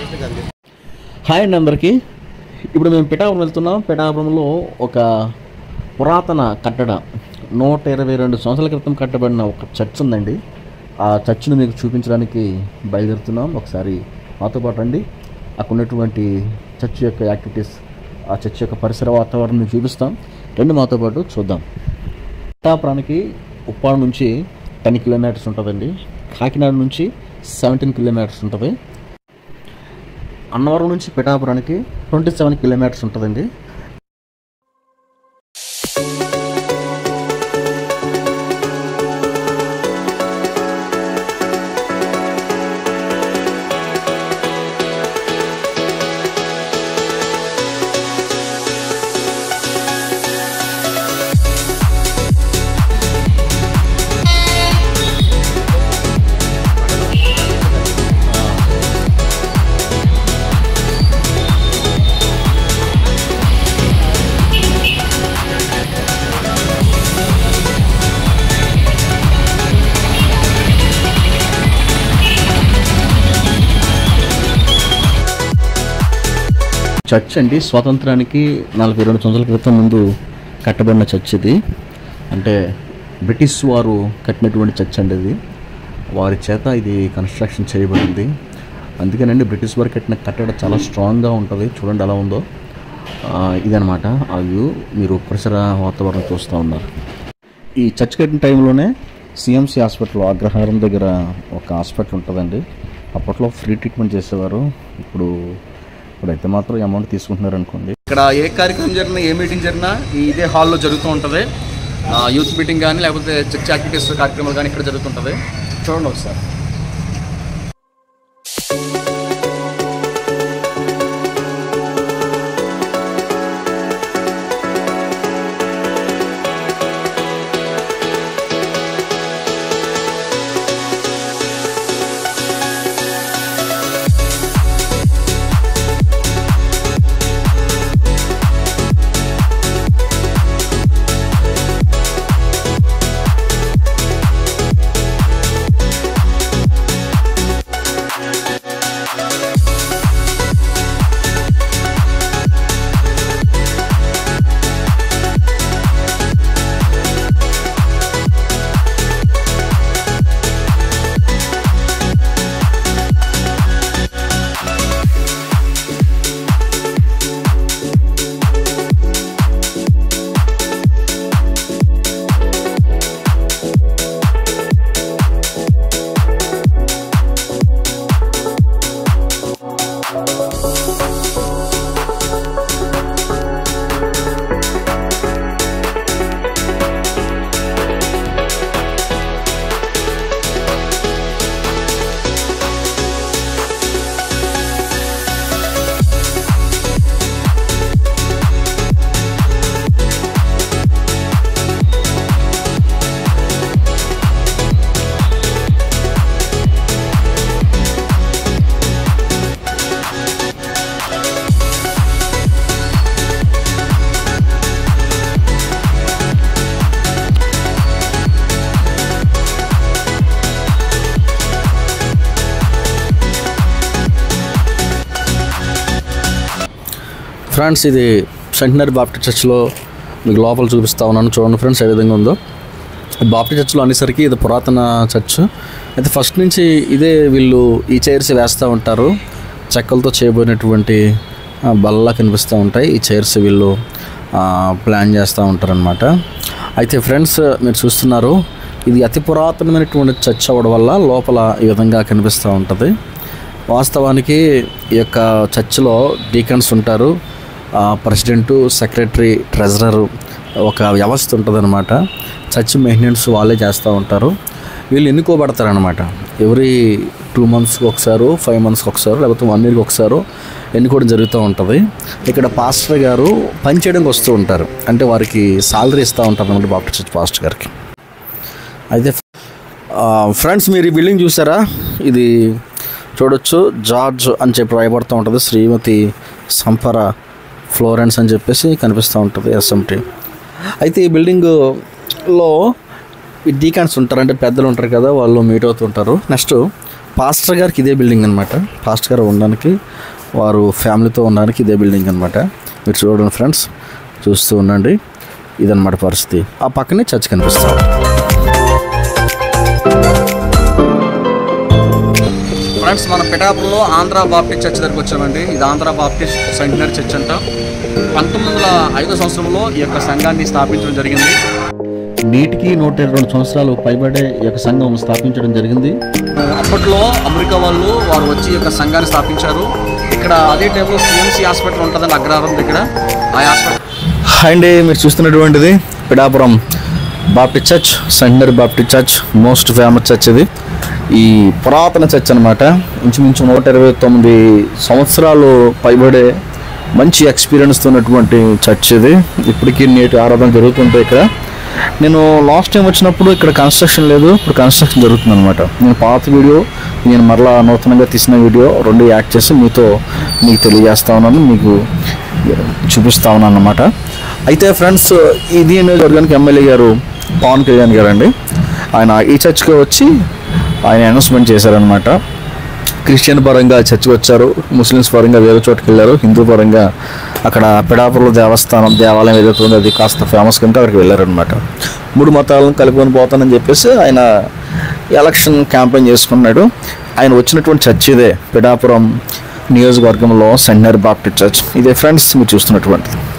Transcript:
hi అండి అందరికీ ఇప్పుడు మేము పిఠాపురం వెళ్తున్నాం పిఠాపురంలో ఒక పురాతన కట్టడ నూట ఇరవై రెండు సంవత్సరాల క్రితం కట్టబడిన ఒక చర్చ్ ఉందండి ఆ చర్చ్ను మీకు చూపించడానికి బయలుదేరుతున్నాం ఒకసారి మాతో పాటు రండి అక్కడ ఉన్నటువంటి చర్చ్ యొక్క యాక్టివిటీస్ ఆ చర్చ్ యొక్క పరిసర వాతావరణం మీకు చూపిస్తాం రండి మాతో పాటు చూద్దాం పిఠాపురానికి ఉప్పాడ నుంచి టెన్ కిలోమీటర్స్ ఉంటుందండి కాకినాడ నుంచి సెవెంటీన్ కిలోమీటర్స్ ఉంటుంది అన్నవరం నుంచి పిఠాపురానికి ట్వంటీ సెవెన్ కిలోమీటర్స్ ఉంటుందండి చర్చ్ అండి స్వాతంత్రానికి నలభై రెండు సంవత్సరాల క్రితం ముందు కట్టబడిన చర్చ్ ఇది అంటే బ్రిటిష్ వారు కట్టినటువంటి చర్చ్ అండి ఇది వారి చేత ఇది కన్స్ట్రక్షన్ చేయబడింది అందుకేనండి బ్రిటిష్ వారు కట్టిన కట్టడ చాలా స్ట్రాంగ్గా ఉంటుంది చూడండి ఎలా ఉందో ఆ, ఇదనమాట ఆ వ్యూ మీరు పరిసర వాతావరణం చూస్తూ ఉన్నారు ఈ చర్చ్ కట్టిన టైంలోనే సిఎంసి హాస్పిటల్ అగ్రహారం దగ్గర ఒక హాస్పిటల్ ఉంటుందండి అప్పట్లో ఫ్రీ ట్రీట్మెంట్ చేసేవారు ఇప్పుడు ఇప్పుడైతే మాత్రం అమౌంట్ తీసుకుంటున్నారు అనుకోండి ఇక్కడ ఏ కార్యక్రమం జరిగినా ఏ మీటింగ్ జరిగినా ఈ ఇదే హాల్లో జరుగుతూ ఉంటుంది ఆ, యూత్ మీటింగ్ కానీ లేకపోతే చర్చ్ యాక్టివిటీస్ కార్యక్రమాలు కానీ ఇక్కడ జరుగుతుంటుంది చూడండి ఒకసారి ఫ్రెండ్స్ ఇది సెంటనరీ బాప్టిస్ట్ చర్చ్లో మీకు లోపల చూపిస్తా ఉన్నాను చూడండి ఫ్రెండ్స్ ఏ విధంగా ఉందో ఈ బాప్టిస్ట్ చర్చ్లో అనేసరికి ఇది పురాతన చర్చ్ అయితే ఫస్ట్ నుంచి ఇదే వీళ్ళు ఈ చైర్స్ వేస్తూ ఉంటారు చెక్కలతో చేయబడినటువంటి ఆ, బల్లలా కనిపిస్తూ ఉంటాయి ఈ చైర్స్ వీళ్ళు ఆ, ప్లాన్ చేస్తూ ఉంటారనమాట అయితే ఫ్రెండ్స్ మీరు చూస్తున్నారు ఇది అతి పురాతనమైనటువంటి చర్చ్ అవ్వడం వల్ల లోపల ఈ విధంగా కనిపిస్తూ ఉంటుంది వాస్తవానికి ఈ యొక్క చర్చిలో డీకన్స్ ఉంటారు ఆ, ప్రెసిడెంటు సెక్రటరీ ట్రెజరర్ ఒక వ్యవస్థ ఉంటుందన్నమాట చర్చ్ మెయింటెనెన్స్ వాళ్ళే చేస్తూ ఉంటారు వీళ్ళు ఎన్నుకోబడతారనమాట ఎవ్రీ టూ మంత్స్కి ఒకసారి ఫైవ్ మంత్స్కి ఒకసారి లేకపోతే వన్ ఇయర్కి ఒకసారి ఎన్నుకోవడం జరుగుతూ ఉంటుంది ఇక్కడ పాస్టర్ గారు పని చేయడానికి వస్తూ ఉంటారు అంటే వారికి సాలరీ ఇస్తూ ఉంటారు అనమాట బాప్టిస్ట్ చర్చ్ పాస్టర్ గారికి అయితే ఫ్రెండ్స్ మీరు ఈ బిల్డింగ్ చూసారా ఇది చూడొచ్చు జార్జ్ అని చెప్పి రాయబడుతూ ఉంటుంది శ్రీమతి సంపర ఫ్లోరెన్స్ అని చెప్పేసి కనిపిస్తూ ఉంటుంది ఎస్ఎంటి అయితే ఈ బిల్డింగ్లో ఈ డీకాన్స్ ఉంటారు అంటే పెద్దలు ఉంటారు కదా వాళ్ళు మీట్ అవుతుంటారు నెక్స్ట్ పాస్టర్ గారికి ఇదే బిల్డింగ్ అనమాట పాస్టర్ గారు ఉండడానికి వారు ఫ్యామిలీతో ఉండడానికి ఇదే బిల్డింగ్ అనమాట మీరు చూడండి ఫ్రెండ్స్ చూస్తూ ఉండండి ఇదన్నమాట పరిస్థితి ఆ పక్కనే చర్చ్ కనిపిస్తాం ఫ్రెండ్స్ మన పిఠాపురంలో ఆంధ్ర బాప్టిస్ట్ చర్చ్ దగ్గరికి వచ్చామండి ఇది ఆంధ్ర బాప్టిస్ట్ సెంటనరీ చర్చ్ అంట పంతొమ్మిది వందల ఐదో సంవత్సరంలో ఈ యొక్క సంఘాన్ని స్థాపించడం జరిగింది నీటికి నూట ఇరవై రెండు సంవత్సరాలు పైబడే ఈ యొక్క సంఘం స్థాపించడం జరిగింది అప్పట్లో అమెరికా వాళ్ళు వారు వచ్చి ఈ యొక్క సంఘాన్ని స్థాపించారు ఇక్కడ అదే టైంలో సిఎంసి హాస్పిటల్ ఉంటుందండి అగ్రహారం దగ్గర ఆ హాస్పిటల్ అండి మీరు చూస్తున్నటువంటిది Pithapuram Baptist church centenary Baptist church most famous church ఇది ఈ పురాతన చర్చ్ అనమాట ఇంచుమించు నూట ఇరవై తొమ్మిది సంవత్సరాలు పైబడే మంచి ఎక్స్పీరియన్స్ ఉన్నటువంటి చర్చ్ ఇది ఇప్పటికీ నేటి ఆరాధన జరుగుతుంటాయి ఇక్కడ నేను లాస్ట్ టైం వచ్చినప్పుడు ఇక్కడ కన్స్ట్రక్షన్ లేదు ఇప్పుడు కన్స్ట్రక్షన్ జరుగుతుంది అనమాట నేను పాత వీడియో నేను మరలా నూతనంగా తీసిన వీడియో రెండు యాడ్ చేసి మీతో మీకు తెలియజేస్తా ఉన్నాను మీకు చూపిస్తా ఉన్నాను అన్నమాట అయితే ఫ్రెండ్స్ ఇది నియోజకవర్గానికి ఎమ్మెల్యే గారు పవన్ కళ్యాణ్ గారు అండి ఆయన ఈ చర్చ్కి వచ్చి ఆయన అనౌన్స్మెంట్ చేశారనమాట క్రిస్టియన్ పరంగా చర్చికి వచ్చారు ముస్లిమ్స్ పరంగా వేరే చోటుకి వెళ్ళారు హిందూ పరంగా అక్కడ పిడాపురంలో దేవస్థానం దేవాలయం ఏదైతే ఉందో అది కాస్త ఫేమస్ కనుక అక్కడికి వెళ్ళారనమాట మూడు మతాలను కలుపుకొని పోతానని చెప్పేసి ఆయన ఎలక్షన్ క్యాంపెయిన్ చేసుకున్నాడు ఆయన వచ్చినటువంటి చర్చ్ ఇదే పిడాపురం నియోజకవర్గంలో సెంటర్ బాప్టిస్ట్ చర్చ్ ఇదే ఫ్రెండ్స్ మీరు చూస్తున్నటువంటిది